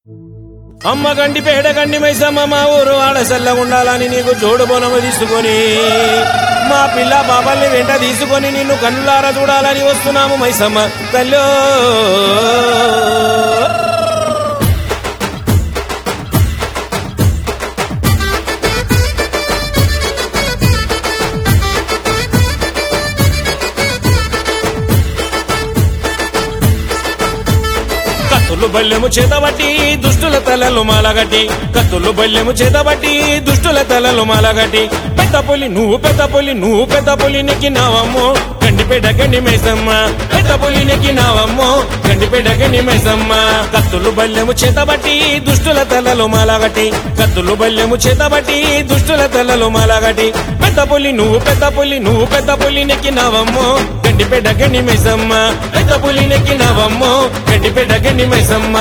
అమ్మ గండి పేడ గండి మైసమ్మ మా ఊరు ఆడసల్ల ఉండాలని నీకు జోడు బోనము తీసుకొని మా పిల్ల బాబాల్ని వెంట తీసుకొని నిన్ను కన్నులారా చూడాలని వస్తున్నాము మైసమ్మ తల్లో కత్తులు బల్లెము చేతబట్టి దుష్టుల తలలు మాలగట్టి కత్తులు బల్లెము చేతబట్టి దుష్టుల తలలు మాలగట్టి పెద్ద పులి నువ్వు పెద్ద పులి నువ్వు పెద్ద పులి నెక్కినావమ్మో గండిపేట గండి మైసమ్మ పెద్ద పులి నెక్కినావమ్మో గండిపేట గండి మైసమ్మ కత్తులు బల్లెము చేతబట్టి దుష్టుల తలలు మాలగట్టి కత్తులు బల్లెము చేతబట్టి దుష్టుల తలలు మాలగట్టి పెద్ద పులి నువ్వు పెద్ద పులి నువ్వు పెద్ద పులి నెక్కినావమ్మో గండిపేట గండి మైసమ్మ పెద్ద పులి నెక్కినావమ్మో గండిపేట గండి మైసమ్మ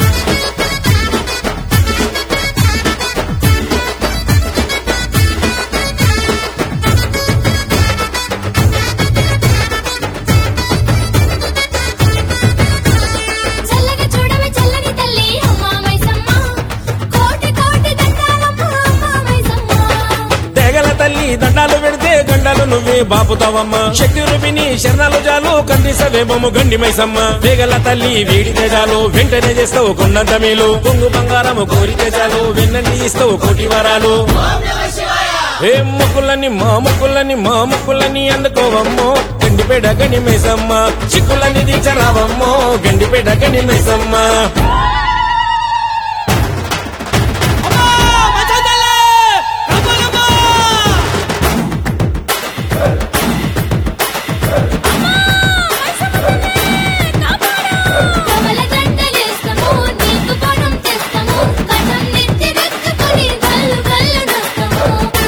చల్లగా చూడవే చల్లని తల్లి అమ్మా మైసమ్మ కోటి కోటి దండాలమ్మ అమ్మా మైసమ్మ తెగల తల్లి దండాలు పెడితే గండాలు నువ్వే బాపుతావమ్మ శక్తి రూపిణి శరణాలు జాలు కందిసవేమము గండి మైసమ్మ తెగల తల్లి వీడితే చాలు వెంటనే చేస్తావు కొండంత మేలు కొంగు బంగారము కోరితే చాలు వెన్నంటి ఇస్తావు కోటి వరాలు ఏ ముక్కులని మా ముక్కులని మా ముక్కులని అందుకోవమ్మో గండిపేట గని మైసమ్మ చిక్కులని దీచరావమ్మో గండిపేట గని మైసమ్మ కమల జంటలేస్తాము నీకు పణం తెస్తాము కథం నెత్తి నెత్తుకొని గల్లు గల్లు నొస్తాము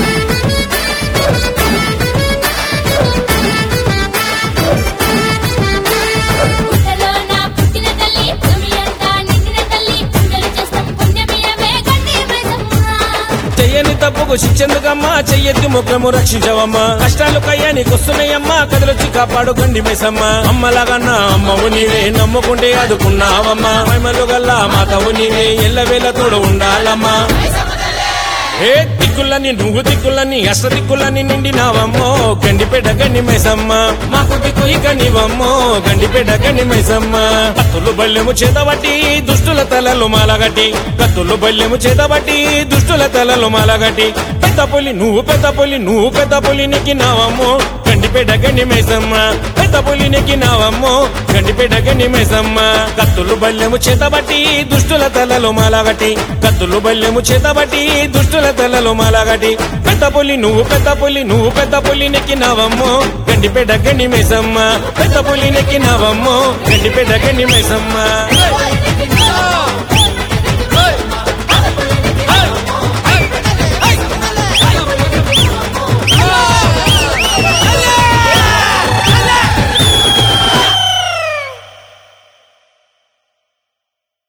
పుట్టలో నా పుట్టిన తల్లి భూమి అంతా నిండిన తల్లి పూజలు చేస్తాం పుణ్యమయమే గండి మైసమ్మ చెయ్యని తప్పుకు శిక్షెందుకమ్మా చెయ్యెత్తి ముఖము రక్షించవమ్మా కష్టాలు కయ్యానికి వస్తున్నాయమ్మా కదలొచ్చి కాపాడు గండి మైసమ్మ అమ్మలాగన్నా అమ్మవు నీవే నమ్ముకుంటే అదుకున్నావమ్మా మహిమలు గల్లా మాతవు నీవే ఎల్లవేళ తోడు ఉండాలమ్మా ఏ దిక్కులని నువ్వు దిక్కులని అష్ట దిక్కులని నిండినావమ్మో గండిపేట గండి మైసమ్మ మాకు దిక్కు ఇక నీవమ్మో గండిపేట గండి మైసమ్మ కత్తులు బల్లెము చేతబట్టి దుష్టుల తలలు మాలగట్టి కత్తులు బల్లెము చేతబట్టి దుష్టుల తలలు మాలగట్టి పెద్ద పులి నువ్వు పెద్ద పులి నువ్వు పెద్ద పులి నెక్కినావమ్మో గండిపేట గండి మైసమ్మ పెద్ద పులి నెక్కినావమ్మో గండిపేట గండి మైసమ్మ కత్తులు బల్లెము చేతబట్టి దుష్టుల తలలు మాలగట్టి కత్తులు బల్లెము చేతబట్టి దుష్టుల తలలు మాలగట్టి పెద్ద పులి నువ్వు పెద్ద పులి నువ్వు పెద్ద పులి నెక్కినావమ్మో గండిపేట గండి మైసమ్మ పెద్ద పులి నెక్కినావమ్మో గండిపేట గండి మైసమ్మ